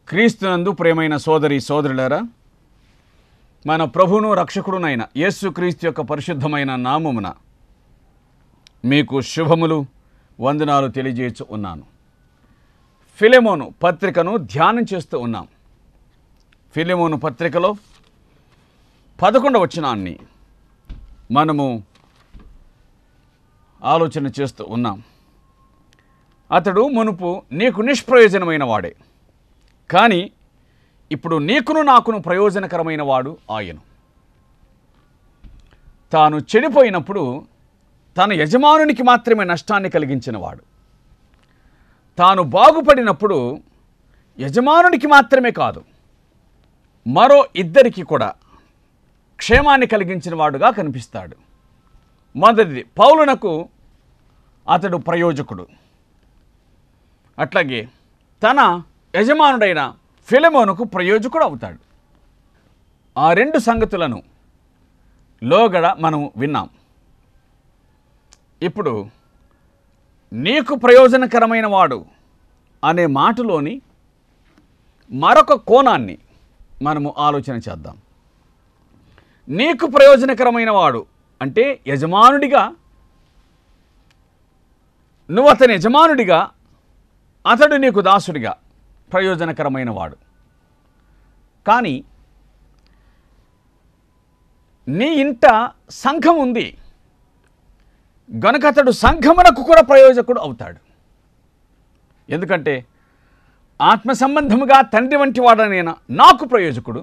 క్రీస్తునందు ప్రేమైన సోదరి సోదరులారా మన ప్రభువును రక్షకుడునైన యేసు క్రీస్తు యొక్క పరిశుద్ధమైన నామమున మీకు శుభములు వందనాలు తెలియజేయచ్చు ఉన్నాను ఫిలెమోను పత్రికను ధ్యానం చేస్తూ ఉన్నాం ఫిలెమోను పత్రికలో పదకొండవ వచనాన్ని మనము ఆలోచన చేస్తూ ఉన్నాం అతడు మునుపు నీకు నిష్ప్రయోజనమైన వాడే కానీ ఇప్పుడు నీకును నాకును ప్రయోజనకరమైన వాడు ఆయను తాను చెడిపోయినప్పుడు తన యజమానునికి మాత్రమే నష్టాన్ని కలిగించినవాడు తాను బాగుపడినప్పుడు యజమానునికి మాత్రమే కాదు మరో ఇద్దరికి కూడా క్షేమాన్ని కలిగించిన వాడుగా కనిపిస్తాడు మొదటిది పౌలునకు అతడు ప్రయోజకుడు అట్లాగే తన యజమానుడైన ఫిలమోనుకు ప్రయోజకుడు అవుతాడు ఆ రెండు సంగతులను లోగడ మనం విన్నాం ఇప్పుడు నీకు ప్రయోజనకరమైన వాడు అనే మాటలోని మరొక కోణాన్ని మనము ఆలోచన చేద్దాం నీకు ప్రయోజనకరమైన వాడు అంటే యజమానుడిగా నువ్వు అతని యజమానుడిగా అతడు నీకు దాసుడిగా ప్రయోజనకరమైన వాడు కానీ నీ ఇంట సంఘం ఉంది గనుక అతడు సంఘమునకు కూడా ప్రయోజకుడు అవుతాడు ఎందుకంటే ఆత్మ సంబంధముగా తండ్రి వంటి వాడనైనా నాకు ప్రయోజకుడు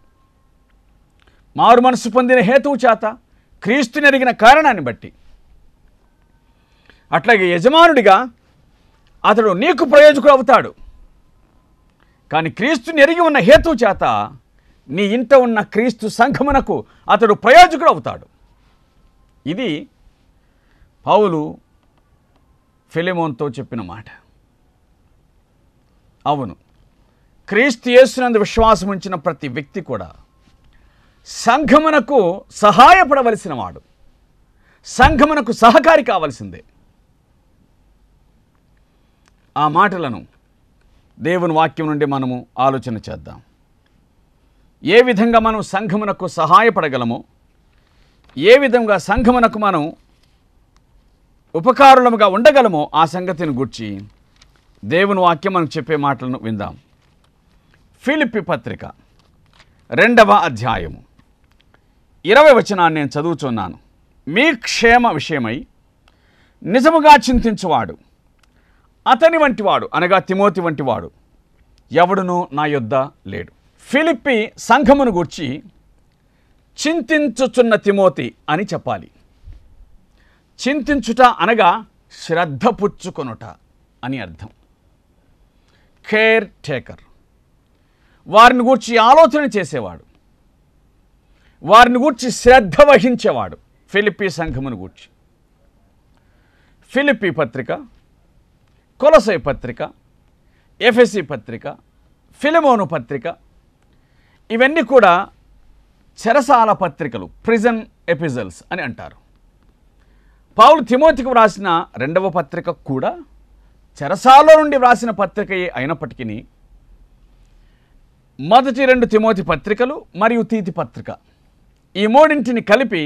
మారు మనసు పొందిన హేతువు చేత క్రీస్తుని ఎరిగిన కారణాన్ని బట్టి అట్లాగే యజమానుడిగా అతడు నీకు ప్రయోజకుడు అవుతాడు కానీ క్రీస్తుని ఎరిగి ఉన్న హేతువు చేత నీ ఇంట ఉన్న క్రీస్తు సంఘమునకు అతడు ప్రయోజకుడు అవుతాడు ఇది పౌలు ఫిలిమోన్తో చెప్పిన మాట అవును క్రీస్తు యేసునందు విశ్వాసం ఉంచిన ప్రతి వ్యక్తి కూడా సంఘమునకు సహాయపడవలసిన వాడు సంఘమునకు సహకారి కావలసిందే ఆ మాటలను దేవుని వాక్యం నుండి మనము ఆలోచన చేద్దాం ఏ విధంగా మనం సంఘమునకు సహాయపడగలమో ఏ విధంగా సంఘమునకు మనం ఉపకారులముగా ఉండగలమో ఆ సంగతిని గుర్చి దేవుని వాక్యం మనకు చెప్పే మాటలను విందాం ఫిలిప్పి పత్రిక రెండవ అధ్యాయము ఇరవై వచనాన్ని నేను చదువుతున్నాను మీ క్షేమ విషయమై నిజముగా చింతించువాడు అతని వంటివాడు అనగా తిమోతి వంటివాడు ఎవడునూ నా యొద్ద లేడు ఫిలిప్పి సంఘమును గూర్చి చింతించుచున్న తిమోతి అని చెప్పాలి చింతించుట అనగా శ్రద్ధ పుచ్చుకొనుట అని అర్థం కేర్ టేకర్ వారిని గూర్చి ఆలోచన చేసేవాడు వారిని గూర్చి శ్రద్ధ వహించేవాడు ఫిలిప్పి సంఘమును గూర్చి ఫిలిప్పి పత్రిక కొలసై పత్రిక ఎఫ్ఎస్సి పత్రిక ఫిలిమోను పత్రిక ఇవన్నీ కూడా చెరసాల పత్రికలు ప్రిజన్ ఎపిజల్స్ అని అంటారు పౌలు తిమోతికి వ్రాసిన రెండవ పత్రిక కూడా చెరసాలలో నుండి వ్రాసిన పత్రికయే అయినప్పటికీ మొదటి రెండు తిమోతి పత్రికలు మరియు తీతి పత్రిక ఈ మూడింటిని కలిపి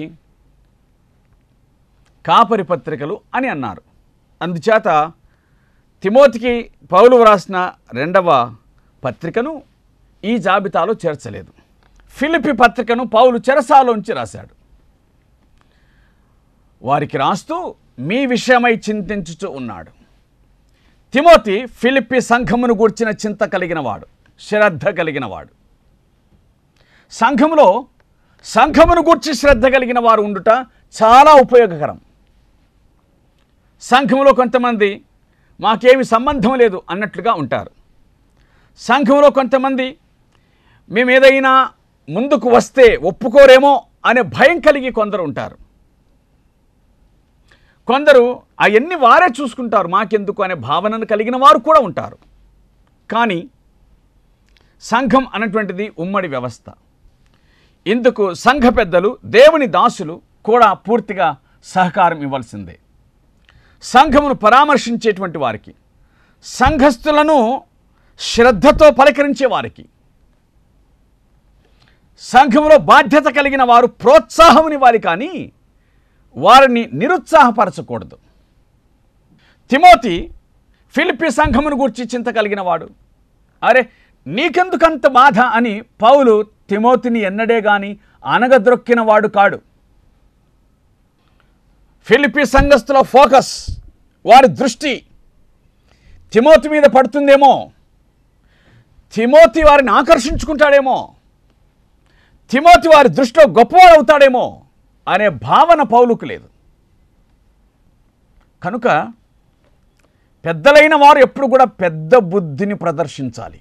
కాపరి పత్రికలు అని అన్నారు అందుచేత తిమోతికి పౌలు వ్రాసిన రెండవ పత్రికను ఈ జాబితాలో చేర్చలేదు ఫిలిపి పత్రికను పౌలు చెరసాలోంచి రాశాడు వారికి రాస్తూ మీ విషయమై చింతించుచు ఉన్నాడు తిమోతి ఫిలిప్పి సంఘమును గూర్చిన చింత కలిగిన వాడు శ్రద్ధ కలిగిన వాడు సంఘములో సంఘమును గూర్చి శ్రద్ధ కలిగిన వారు ఉండుట చాలా ఉపయోగకరం సంఘములో కొంతమంది మాకేమి సంబంధం లేదు అన్నట్లుగా ఉంటారు సంఘంలో కొంతమంది మేము ఏదైనా ముందుకు వస్తే ఒప్పుకోరేమో అనే భయం కలిగి కొందరు ఉంటారు కొందరు అవన్నీ వారే చూసుకుంటారు మాకెందుకు అనే భావనను కలిగిన వారు కూడా ఉంటారు కానీ సంఘం అన్నటువంటిది ఉమ్మడి వ్యవస్థ ఇందుకు సంఘ పెద్దలు దేవుని దాసులు కూడా పూర్తిగా సహకారం ఇవ్వాల్సిందే సంఘమును పరామర్శించేటువంటి వారికి సంఘస్థులను శ్రద్ధతో పలకరించే వారికి సంఘంలో బాధ్యత కలిగిన వారు ప్రోత్సాహమునివ్వాలి కానీ వారిని నిరుత్సాహపరచకూడదు తిమోతి ఫిలిపి సంఘమును గూర్చి చింత కలిగిన వాడు అరే నీకెందుకంత బాధ అని పౌలు తిమోతిని ఎన్నడే గాని అనగద్రొక్కిన వాడు కాడు ఫిలిపి సంఘస్థుల ఫోకస్ వారి దృష్టి తిమోతి మీద పడుతుందేమో తిమోతి వారిని ఆకర్షించుకుంటాడేమో తిమోతి వారి దృష్టిలో గొప్పవాడు అవుతాడేమో అనే భావన పౌలుకు లేదు కనుక పెద్దలైన వారు ఎప్పుడు కూడా పెద్ద బుద్ధిని ప్రదర్శించాలి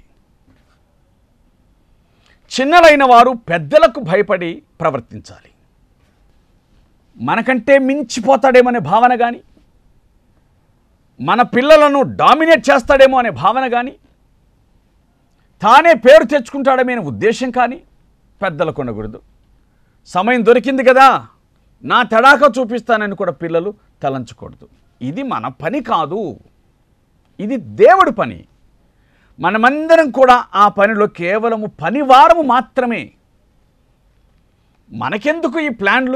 చిన్నలైన వారు పెద్దలకు భయపడి ప్రవర్తించాలి మనకంటే మించిపోతాడేమో అనే భావన కానీ మన పిల్లలను డామినేట్ చేస్తాడేమో అనే భావన కానీ తానే పేరు తెచ్చుకుంటాడమే అనే ఉద్దేశం కానీ పెద్దలకు ఉండకూడదు సమయం దొరికింది కదా నా తడాక చూపిస్తానని కూడా పిల్లలు తలంచకూడదు ఇది మన పని కాదు ఇది దేవుడి పని మనమందరం కూడా ఆ పనిలో కేవలము పనివారము మాత్రమే మనకెందుకు ఈ ప్లాన్లు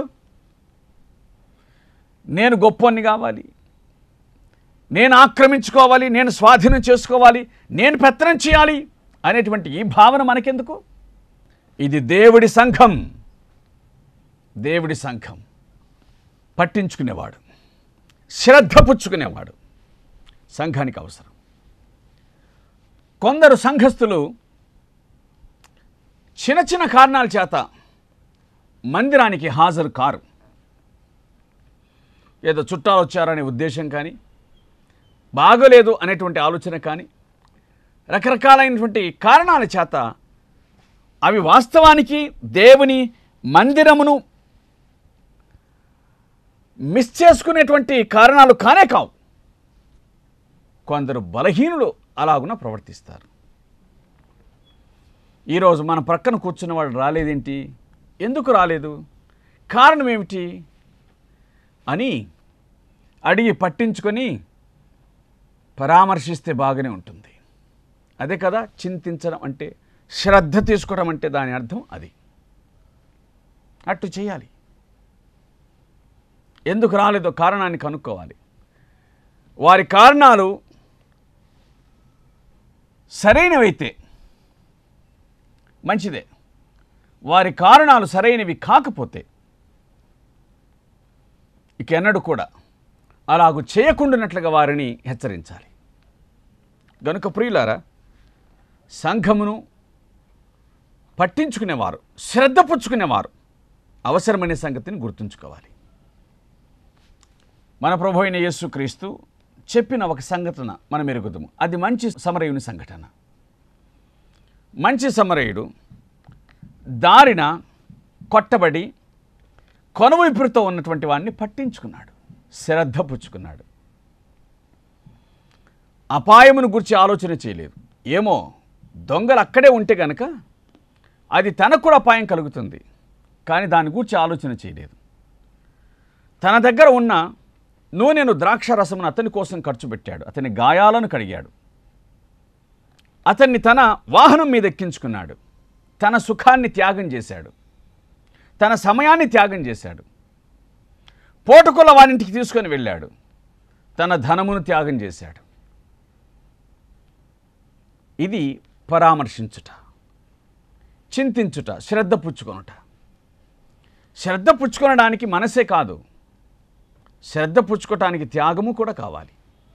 నేను గొప్పని కావాలి నేను ఆక్రమించుకోవాలి నేను స్వాధీనం చేసుకోవాలి నేను పెత్తనం చేయాలి అనేటువంటి ఈ భావన మనకెందుకు ఇది దేవుడి సంఘం దేవుడి సంఘం పట్టించుకునేవాడు శ్రద్ధ పుచ్చుకునేవాడు సంఘానికి అవసరం కొందరు సంఘస్థులు చిన్న చిన్న కారణాల చేత మందిరానికి హాజరు కారు ఏదో చుట్టాలు వచ్చారనే ఉద్దేశం కానీ బాగోలేదు అనేటువంటి ఆలోచన కానీ రకరకాలైనటువంటి కారణాల చేత అవి వాస్తవానికి దేవుని మందిరమును మిస్ చేసుకునేటువంటి కారణాలు కానే కావు కొందరు బలహీనులు అలాగున ప్రవర్తిస్తారు ఈరోజు మన ప్రక్కన కూర్చున్న వాడు రాలేదేంటి ఎందుకు రాలేదు కారణం ఏమిటి అని అడిగి పట్టించుకొని పరామర్శిస్తే బాగానే ఉంటుంది అదే కదా చింతించడం అంటే శ్రద్ధ తీసుకోవడం అంటే దాని అర్థం అది అట్టు చేయాలి ఎందుకు రాలేదో కారణాన్ని కనుక్కోవాలి వారి కారణాలు సరైనవైతే మంచిదే వారి కారణాలు సరైనవి కాకపోతే ఇక ఎన్నడూ కూడా అలాగు చేయకుండానట్లుగా వారిని హెచ్చరించాలి గనుక ప్రియులారా సంఘమును పట్టించుకునేవారు శ్రద్ధ పుచ్చుకునేవారు అవసరమైన సంగతిని గుర్తుంచుకోవాలి మన ప్రభు అయిన యేసుక్రీస్తు చెప్పిన ఒక సంఘటన మనం ఎరుగుదాము అది మంచి సమరయుని సంఘటన మంచి సమరయుడు దారిన కొట్టబడి కొనవైపురితో ఉన్నటువంటి వాడిని పట్టించుకున్నాడు శ్రద్ధ పుచ్చుకున్నాడు అపాయమును గురించి ఆలోచన చేయలేదు ఏమో దొంగలు అక్కడే ఉంటే గనక అది తనకు కూడా అపాయం కలుగుతుంది కానీ దాని గురించి ఆలోచన చేయలేదు తన దగ్గర ఉన్న నూనెను ద్రాక్ష రసమును అతని కోసం ఖర్చు పెట్టాడు అతని గాయాలను కడిగాడు అతన్ని తన వాహనం మీద ఎక్కించుకున్నాడు తన సుఖాన్ని త్యాగం చేశాడు తన సమయాన్ని త్యాగం చేశాడు పోటుకుల వారింటికి తీసుకొని వెళ్ళాడు తన ధనమును త్యాగం చేశాడు ఇది పరామర్శించుట చింతించుట శ్రద్ధ పుచ్చుకొనుట శ్రద్ధ పుచ్చుకొనడానికి మనసే కాదు శ్రద్ధ పుచ్చుకోవటానికి త్యాగము కూడా కావాలి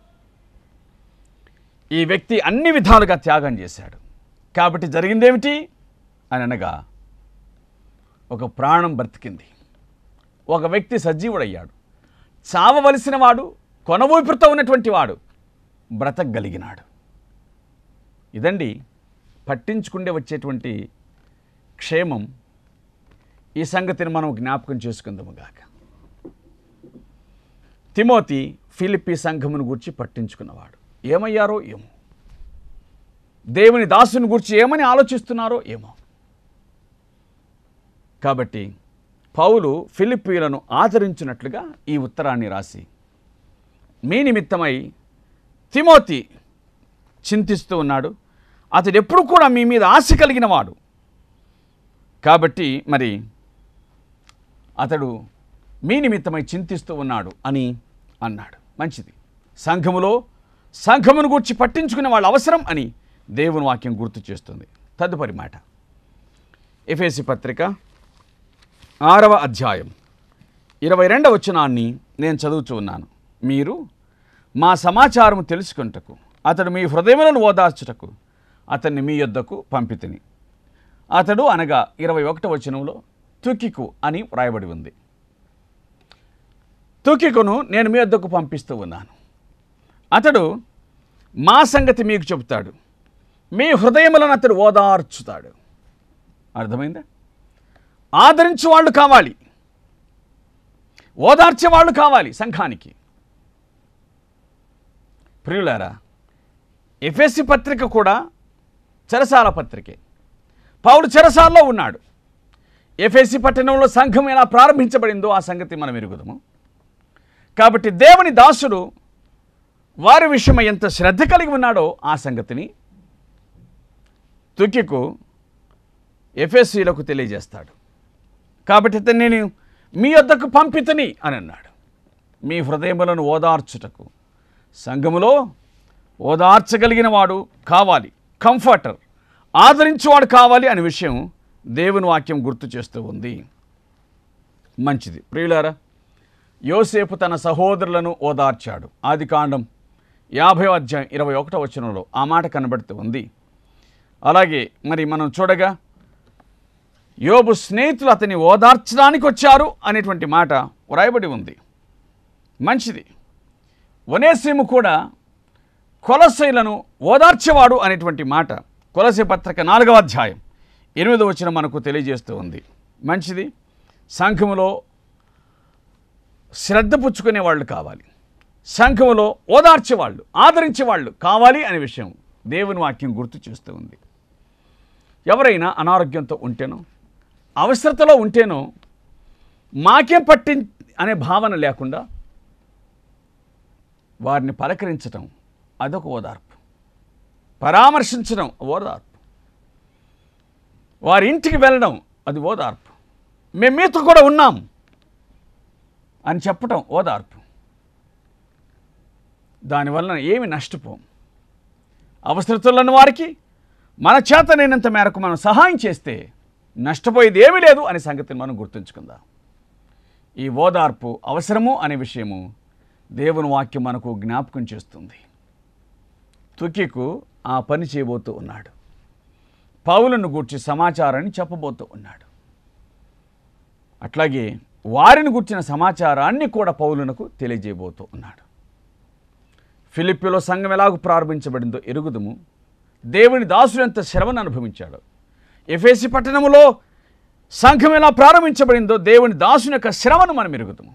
ఈ వ్యక్తి అన్ని విధాలుగా త్యాగం చేశాడు కాబట్టి జరిగిందేమిటి అని అనగా ఒక ప్రాణం బ్రతికింది ఒక వ్యక్తి సజీవుడయ్యాడు చావవలసిన వాడు కొనవూపిరితో ఉన్నటువంటి వాడు బ్రతకగలిగినాడు ఇదండి పట్టించుకుండే వచ్చేటువంటి క్షేమం ఈ సంగతిని మనం జ్ఞాపకం చేసుకుందాము గాక తిమోతి ఫిలిప్పి సంఘమును గూర్చి పట్టించుకున్నవాడు ఏమయ్యారో ఏమో దేవుని దాసుని గురించి ఏమని ఆలోచిస్తున్నారో ఏమో కాబట్టి పౌలు ఫిలిప్పీలను ఆదరించినట్లుగా ఈ ఉత్తరాన్ని రాసి మీ నిమిత్తమై తిమోతి చింతిస్తూ ఉన్నాడు అతడు ఎప్పుడు కూడా మీ మీద ఆశ కలిగిన వాడు కాబట్టి మరి అతడు మీ నిమిత్తమై చింతిస్తూ ఉన్నాడు అని అన్నాడు మంచిది సంఘములో సంఘమును గూర్చి పట్టించుకునే వాళ్ళ అవసరం అని దేవుని వాక్యం గుర్తు చేస్తుంది తదుపరి మాట ఎఫేసి పత్రిక ఆరవ అధ్యాయం ఇరవై రెండవ వచనాన్ని నేను చదువుతూ ఉన్నాను మీరు మా సమాచారం తెలుసుకుంటకు అతడు మీ హృదయములను ఓదార్చుటకు అతన్ని మీ యొద్దకు పంపితిని అతడు అనగా ఇరవై ఒకటో వచనంలో తుకికు అని వ్రాయబడి ఉంది తుకికును నేను మీ వద్దకు పంపిస్తూ ఉన్నాను అతడు మా సంగతి మీకు చెబుతాడు మీ హృదయములను అతడు ఓదార్చుతాడు అర్థమైందా ఆదరించే వాళ్ళు కావాలి ఓదార్చే వాళ్ళు కావాలి సంఘానికి ప్రియులారా ఎఫ్ఎస్సి పత్రిక కూడా చెరసాల పత్రికే పౌలు చెరసాల్లో ఉన్నాడు ఎఫ్ఎస్సి పట్టణంలో సంఘం ఎలా ప్రారంభించబడిందో ఆ సంగతి మనం ఎరుగుదాము కాబట్టి దేవుని దాసుడు వారి విషయమై ఎంత శ్రద్ధ కలిగి ఉన్నాడో ఆ సంగతిని తుకికు ఎఫ్ఎస్సీలకు తెలియజేస్తాడు కాబట్టి ఇతను నేను మీ వద్దకు పంపితని అని అన్నాడు మీ హృదయములను ఓదార్చుటకు సంఘములో ఓదార్చగలిగిన వాడు కావాలి కంఫర్టర్ ఆదరించేవాడు కావాలి అనే విషయం దేవుని వాక్యం గుర్తు చేస్తూ ఉంది మంచిది ప్రియులారా యోసేపు తన సహోదరులను ఓదార్చాడు ఆది కాండం యాభై అధ్యాయం ఇరవై ఒకటో వచనంలో ఆ మాట కనబడుతూ ఉంది అలాగే మరి మనం చూడగా యోబు స్నేహితులు అతని ఓదార్చడానికి వచ్చారు అనేటువంటి మాట వ్రాయబడి ఉంది మంచిది వనేసిము కూడా కొలసైలను ఓదార్చేవాడు అనేటువంటి మాట కొలసై పత్రిక నాలుగవ అధ్యాయం ఎనిమిదవ వచ్చిన మనకు తెలియజేస్తూ ఉంది మంచిది సంఘములో శ్రద్ధ పుచ్చుకునే వాళ్ళు కావాలి సంఘములో ఓదార్చే వాళ్ళు ఆదరించే వాళ్ళు కావాలి అనే విషయం దేవుని వాక్యం గుర్తు చేస్తూ ఉంది ఎవరైనా అనారోగ్యంతో ఉంటేనో అవసరతలో ఉంటేనో మాకేం పట్టి అనే భావన లేకుండా వారిని పలకరించటం అదొక ఓదార్పు పరామర్శించడం ఓదార్పు వారి ఇంటికి వెళ్ళడం అది ఓదార్పు మేము మీతో కూడా ఉన్నాం అని చెప్పటం ఓదార్పు దానివలన ఏమి నష్టపోం అవసరతులను వారికి మన చేతనైనంత మేరకు మనం సహాయం చేస్తే నష్టపోయేది ఏమీ లేదు అనే సంగతిని మనం గుర్తుంచుకుందాం ఈ ఓదార్పు అవసరము అనే విషయము దేవుని వాక్యం మనకు జ్ఞాపకం చేస్తుంది తుకికు ఆ పని చేయబోతూ ఉన్నాడు పౌలను గూర్చి సమాచారాన్ని చెప్పబోతూ ఉన్నాడు అట్లాగే వారిని గుర్చిన సమాచారాన్ని కూడా పౌలునకు తెలియజేయబోతూ ఉన్నాడు ఫిలిపిలో సంఘం ఎలాగూ ప్రారంభించబడిందో ఎరుగుదుము దేవుని దాసుడు ఎంత శ్రమను అనుభవించాడు ఎఫేసి పట్టణములో సంఘం ఎలా ప్రారంభించబడిందో దేవుని దాసుని యొక్క శ్రమను మనం ఎరుగుతాము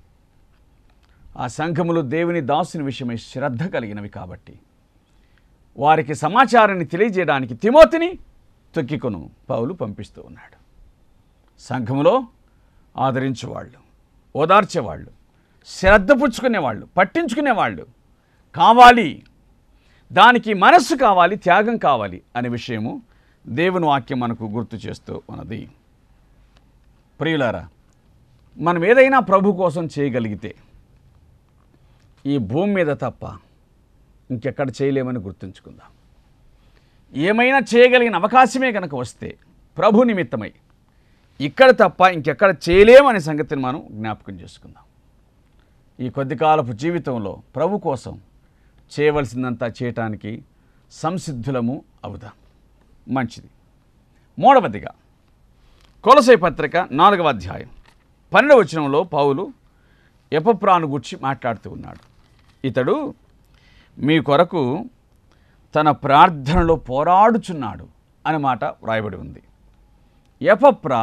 ఆ సంఘములు దేవుని దాసుని విషయమై శ్రద్ధ కలిగినవి కాబట్టి వారికి సమాచారాన్ని తెలియజేయడానికి తిమోతిని తొక్కికొను పౌలు పంపిస్తూ ఉన్నాడు సంఘములో ఆదరించేవాళ్ళు ఓదార్చేవాళ్ళు శ్రద్ధ పుచ్చుకునేవాళ్ళు పట్టించుకునేవాళ్ళు కావాలి దానికి మనస్సు కావాలి త్యాగం కావాలి అనే విషయము దేవుని వాక్యం మనకు గుర్తు చేస్తూ ఉన్నది ప్రియులారా మనం ఏదైనా ప్రభు కోసం చేయగలిగితే ఈ భూమి మీద తప్ప ఇంకెక్కడ చేయలేమని గుర్తుంచుకుందాం ఏమైనా చేయగలిగిన అవకాశమే కనుక వస్తే ప్రభు నిమిత్తమై ఇక్కడ తప్ప ఇంకెక్కడ చేయలేమనే సంగతిని మనం జ్ఞాపకం చేసుకుందాం ఈ కొద్ది కాలపు జీవితంలో ప్రభు కోసం చేయవలసిందంతా చేయటానికి సంసిద్ధులము అవుదాం మంచిది మూడవదిగా కొలసై పత్రిక నాలుగవ అధ్యాయం పన్నెండవ వచనంలో పౌలు ఎపప్రాను గుర్చి మాట్లాడుతూ ఉన్నాడు ఇతడు మీ కొరకు తన ప్రార్థనలో పోరాడుచున్నాడు అనే మాట వ్రాయబడి ఉంది ఎపప్రా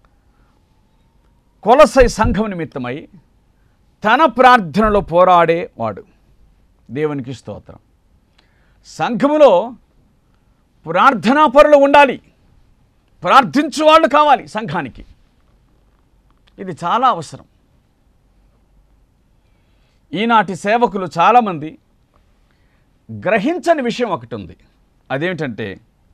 కొలసై సంఘం నిమిత్తమై తన ప్రార్థనలో పోరాడేవాడు దేవునికి స్తోత్రం సంఘములో ప్రార్థనాపరులు ఉండాలి ప్రార్థించు వాళ్ళు కావాలి సంఘానికి ఇది చాలా అవసరం ఈనాటి సేవకులు చాలామంది గ్రహించని విషయం ఒకటి ఉంది అదేమిటంటే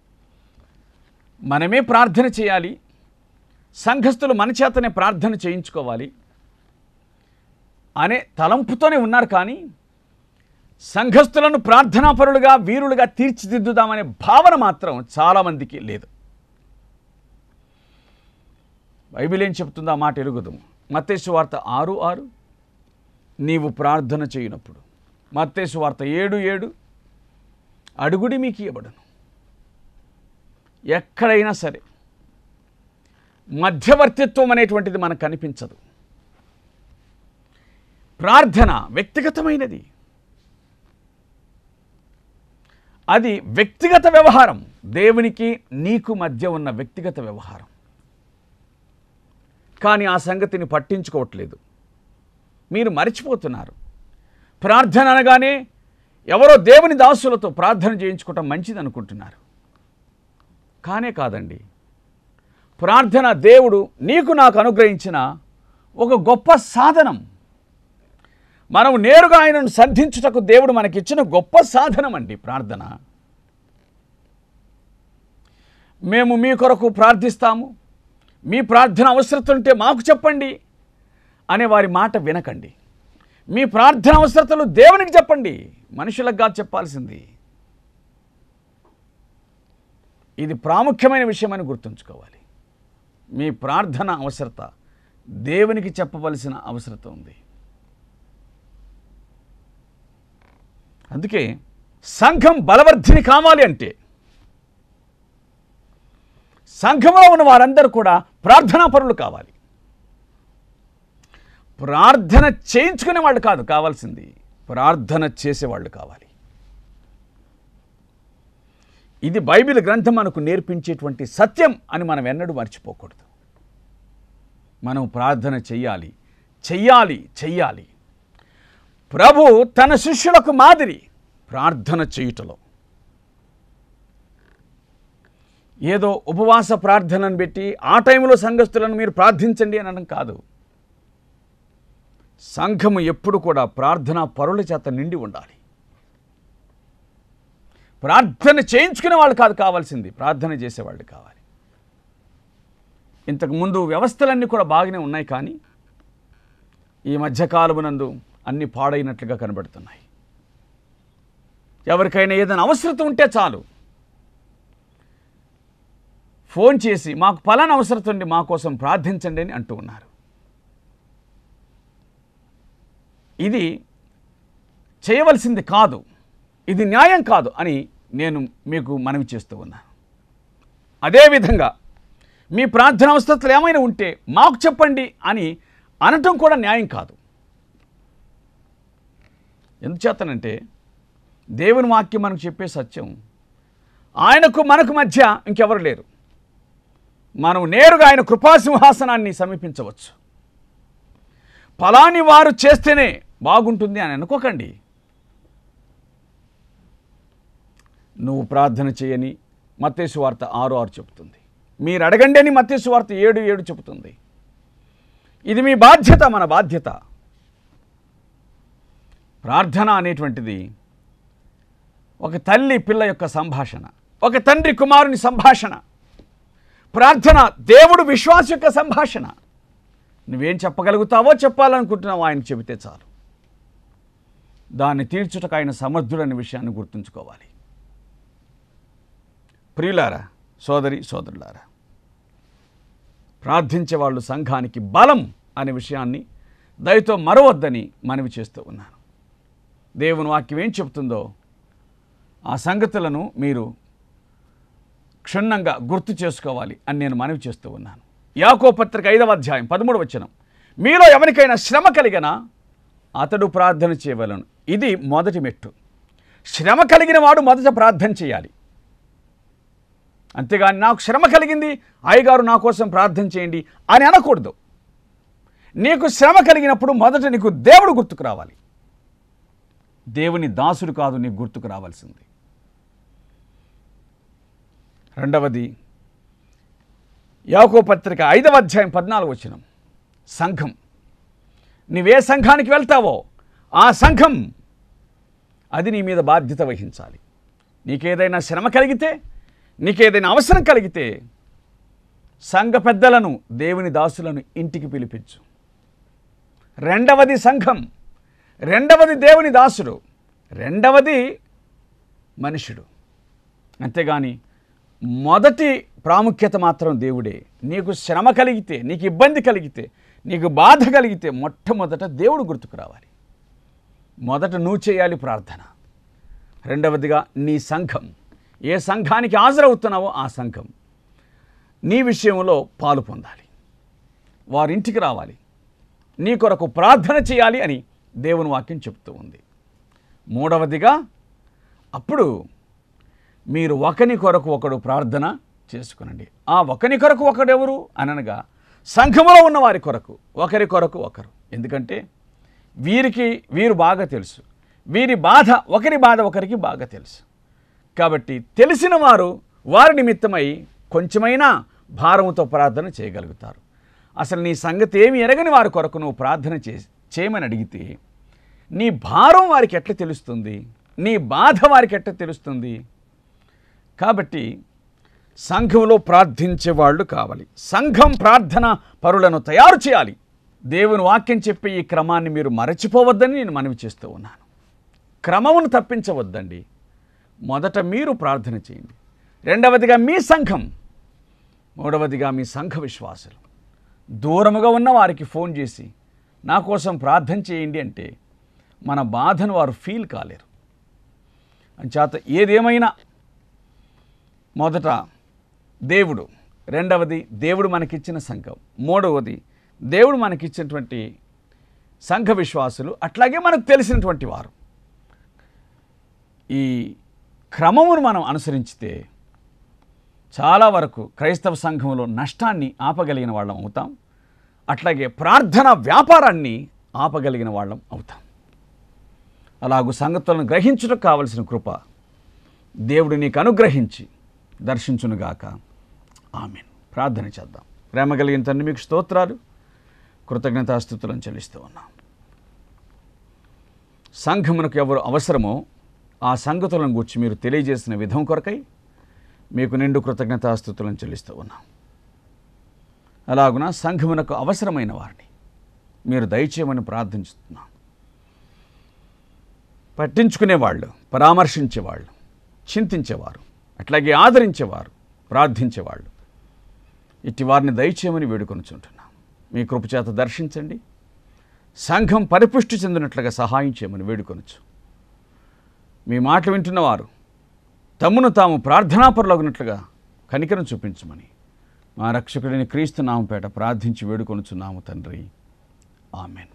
మనమే ప్రార్థన చేయాలి సంఘస్థులు మన చేతనే ప్రార్థన చేయించుకోవాలి అనే తలంపుతోనే ఉన్నారు కానీ సంఘస్థులను ప్రార్థనాపరులుగా వీరులుగా తీర్చిదిద్దుదామనే భావన మాత్రం చాలామందికి లేదు బైబిల్ ఏం చెప్తుందో ఆ మాట ఎరుగుదు మత్తేసు వార్త ఆరు ఆరు నీవు ప్రార్థన చేయనప్పుడు మత్తేసు వార్త ఏడు ఏడు అడుగుడి మీకు ఇవ్వబడును ఎక్కడైనా సరే మధ్యవర్తిత్వం అనేటువంటిది మనకు కనిపించదు ప్రార్థన వ్యక్తిగతమైనది అది వ్యక్తిగత వ్యవహారం దేవునికి నీకు మధ్య ఉన్న వ్యక్తిగత వ్యవహారం కానీ ఆ సంగతిని పట్టించుకోవట్లేదు మీరు మర్చిపోతున్నారు ప్రార్థన అనగానే ఎవరో దేవుని దాసులతో ప్రార్థన చేయించుకోవటం మంచిది అనుకుంటున్నారు కానే కాదండి ప్రార్థన దేవుడు నీకు నాకు అనుగ్రహించిన ఒక గొప్ప సాధనం మనం నేరుగా ఆయనను సంధించుటకు దేవుడు మనకిచ్చిన గొప్ప సాధనం అండి ప్రార్థన మేము మీ కొరకు ప్రార్థిస్తాము మీ ప్రార్థన అవసరత ఉంటే మాకు చెప్పండి అనే వారి మాట వినకండి మీ ప్రార్థన అవసరతలు దేవునికి చెప్పండి మనుషులకు కాదు చెప్పాల్సింది ఇది ప్రాముఖ్యమైన విషయమని గుర్తుంచుకోవాలి మీ ప్రార్థన అవసరత దేవునికి చెప్పవలసిన అవసరత ఉంది అందుకే సంఘం బలవర్ధిని కావాలి అంటే సంఘంలో ఉన్న వారందరూ కూడా ప్రార్థనా పరులు కావాలి ప్రార్థన చేయించుకునే వాళ్ళు కాదు కావాల్సింది ప్రార్థన చేసేవాళ్ళు కావాలి ఇది బైబిల్ గ్రంథం మనకు నేర్పించేటువంటి సత్యం అని మనం ఎన్నడూ మర్చిపోకూడదు మనం ప్రార్థన చెయ్యాలి చెయ్యాలి చెయ్యాలి ప్రభు తన శిష్యులకు మాదిరి ప్రార్థన చేయుటలో ఏదో ఉపవాస ప్రార్థనను పెట్టి ఆ టైంలో సంఘస్థులను మీరు ప్రార్థించండి అని అనడం కాదు సంఘము ఎప్పుడు కూడా ప్రార్థనా పరుల చేత నిండి ఉండాలి ప్రార్థన చేయించుకునే వాళ్ళు కాదు కావాల్సింది ప్రార్థన చేసేవాళ్ళు కావాలి ఇంతకుముందు వ్యవస్థలన్నీ కూడా బాగానే ఉన్నాయి కానీ ఈ మధ్యకాలమునందు అన్ని పాడైనట్లుగా కనబడుతున్నాయి ఎవరికైనా ఏదైనా అవసరత ఉంటే చాలు ఫోన్ చేసి మాకు ఫలానా అవసరత ఉంది మా కోసం ప్రార్థించండి అని అంటూ ఉన్నారు ఇది చేయవలసింది కాదు ఇది న్యాయం కాదు అని నేను మీకు మనవి చేస్తూ ఉన్నాను అదేవిధంగా మీ ప్రార్థన అవసరతలు ఏమైనా ఉంటే మాకు చెప్పండి అని అనటం కూడా న్యాయం కాదు ఎందుచేతనంటే దేవుని వాక్యం మనకు చెప్పే సత్యం ఆయనకు మనకు మధ్య ఇంకెవరు లేరు మనం నేరుగా ఆయన కృపాసింహాసనాన్ని సమీపించవచ్చు ఫలాని వారు చేస్తేనే బాగుంటుంది అని అనుకోకండి నువ్వు ప్రార్థన చేయని మత్తేసు వార్త ఆరు ఆరు చెబుతుంది మీరు అడగండి అని మత్తేసు వార్త ఏడు ఏడు చెబుతుంది ఇది మీ బాధ్యత మన బాధ్యత ప్రార్థన అనేటువంటిది ఒక తల్లి పిల్ల యొక్క సంభాషణ ఒక తండ్రి కుమారుని సంభాషణ ప్రార్థన దేవుడు విశ్వాస యొక్క సంభాషణ నువ్వేం చెప్పగలుగుతావో చెప్పాలనుకుంటున్నావు ఆయన చెబితే చాలు దాన్ని తీర్చుటకు ఆయన సమర్థుడనే విషయాన్ని గుర్తుంచుకోవాలి ప్రియులారా సోదరి సోదరులారా ప్రార్థించే వాళ్ళు సంఘానికి బలం అనే విషయాన్ని దయతో మరవద్దని మనవి చేస్తూ ఉన్నాను దేవుని వాక్యం ఏం చెప్తుందో ఆ సంగతులను మీరు క్షుణ్ణంగా గుర్తు చేసుకోవాలి అని నేను మనవి చేస్తూ ఉన్నాను యాకో పత్రిక ఐదవ అధ్యాయం పదమూడు వచనం మీలో ఎవరికైనా శ్రమ కలిగినా అతడు ప్రార్థన చేయవలను ఇది మొదటి మెట్టు శ్రమ కలిగిన వాడు మొదట ప్రార్థన చేయాలి అంతేగాని నాకు శ్రమ కలిగింది అయ్యగారు నా కోసం ప్రార్థన చేయండి అని అనకూడదు నీకు శ్రమ కలిగినప్పుడు మొదట నీకు దేవుడు గుర్తుకు రావాలి దేవుని దాసుడు కాదు నీకు గుర్తుకు రావాల్సింది రెండవది యాకో పత్రిక ఐదవ అధ్యాయం పద్నాలుగు వచ్చినం సంఘం నీవే సంఘానికి వెళ్తావో ఆ సంఘం అది నీ మీద బాధ్యత వహించాలి నీకేదైనా శ్రమ కలిగితే నీకేదైనా అవసరం కలిగితే సంఘ పెద్దలను దేవుని దాసులను ఇంటికి పిలిపించు రెండవది సంఘం రెండవది దేవుని దాసుడు రెండవది మనుషుడు అంతేగాని మొదటి ప్రాముఖ్యత మాత్రం దేవుడే నీకు శ్రమ కలిగితే నీకు ఇబ్బంది కలిగితే నీకు బాధ కలిగితే మొట్టమొదట దేవుడు గుర్తుకు రావాలి మొదట నువ్వు చేయాలి ప్రార్థన రెండవదిగా నీ సంఘం ఏ సంఘానికి హాజరవుతున్నావో ఆ సంఘం నీ విషయంలో పాలు పొందాలి వారింటికి రావాలి నీ కొరకు ప్రార్థన చేయాలి అని దేవుని వాక్యం చెప్తూ ఉంది మూడవదిగా అప్పుడు మీరు ఒకని కొరకు ఒకడు ప్రార్థన చేసుకునండి ఆ ఒకని కొరకు ఒకడెవరు అనగా సంఘములో ఉన్న వారి కొరకు ఒకరి కొరకు ఒకరు ఎందుకంటే వీరికి వీరు బాగా తెలుసు వీరి బాధ ఒకరి బాధ ఒకరికి బాగా తెలుసు కాబట్టి తెలిసిన వారు వారి నిమిత్తమై కొంచెమైనా భారముతో ప్రార్థన చేయగలుగుతారు అసలు నీ సంగతి ఏమి ఎరగని వారి కొరకు నువ్వు ప్రార్థన చే చేయమని అడిగితే నీ భారం వారికి ఎట్లా తెలుస్తుంది నీ బాధ వారికి ఎట్లా తెలుస్తుంది కాబట్టి సంఘంలో ప్రార్థించే వాళ్ళు కావాలి సంఘం ప్రార్థన పరులను తయారు చేయాలి దేవుని వాక్యం చెప్పే ఈ క్రమాన్ని మీరు మరచిపోవద్దని నేను మనవి చేస్తూ ఉన్నాను క్రమమును తప్పించవద్దండి మొదట మీరు ప్రార్థన చేయండి రెండవదిగా మీ సంఘం మూడవదిగా మీ సంఘ విశ్వాసులు దూరముగా ఉన్న వారికి ఫోన్ చేసి నా కోసం ప్రార్థన చేయండి అంటే మన బాధను వారు ఫీల్ కాలేరు అంచేత ఏదేమైనా మొదట దేవుడు రెండవది దేవుడు మనకిచ్చిన సంఘం మూడవది దేవుడు మనకిచ్చినటువంటి సంఘ విశ్వాసులు అట్లాగే మనకు తెలిసినటువంటి వారు ఈ క్రమమును మనం అనుసరించితే చాలా వరకు క్రైస్తవ సంఘంలో నష్టాన్ని ఆపగలిగిన వాళ్ళం అవుతాం అట్లాగే ప్రార్థన వ్యాపారాన్ని ఆపగలిగిన వాళ్ళం అవుతాం అలాగూ సంగతులను గ్రహించుటకు కావలసిన కృప దేవుడు నీకు అనుగ్రహించి దర్శించునుగాక ఆమెన్ ప్రార్థన చేద్దాం ప్రేమ కలిగిన తండ్రి మీకు స్తోత్రాలు కృతజ్ఞతాస్థుతులను చెల్లిస్తూ ఉన్నాం సంఘమునకు ఎవరు అవసరమో ఆ సంగతులను గురించి మీరు తెలియజేసిన విధం కొరకై మీకు నిండు కృతజ్ఞతాస్థుతులను చెల్లిస్తూ ఉన్నాం అలాగున సంఘమునకు అవసరమైన వారిని మీరు దయచేయమని ప్రార్థించుతున్నాం పట్టించుకునేవాళ్ళు పరామర్శించేవాళ్ళు చింతించేవారు అట్లాగే ఆదరించేవారు ప్రార్థించేవాళ్ళు ఇట్టి వారిని దయచేయమని వేడుకొనుచుంటున్నాం మీ కృపచేత దర్శించండి సంఘం పరిపుష్టి చెందినట్లుగా సహాయం చేయమని వేడుకొనొచ్చు మీ మాట వింటున్నవారు తమ్మును తాము ప్రార్థనాపరులగినట్లుగా కనికరం చూపించమని మా రక్షకుడిని క్రీస్తు నామపేట ప్రార్థించి వేడుకొనుచున్నాము తండ్రి ఆమెన్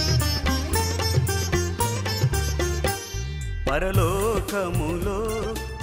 పరలోకములో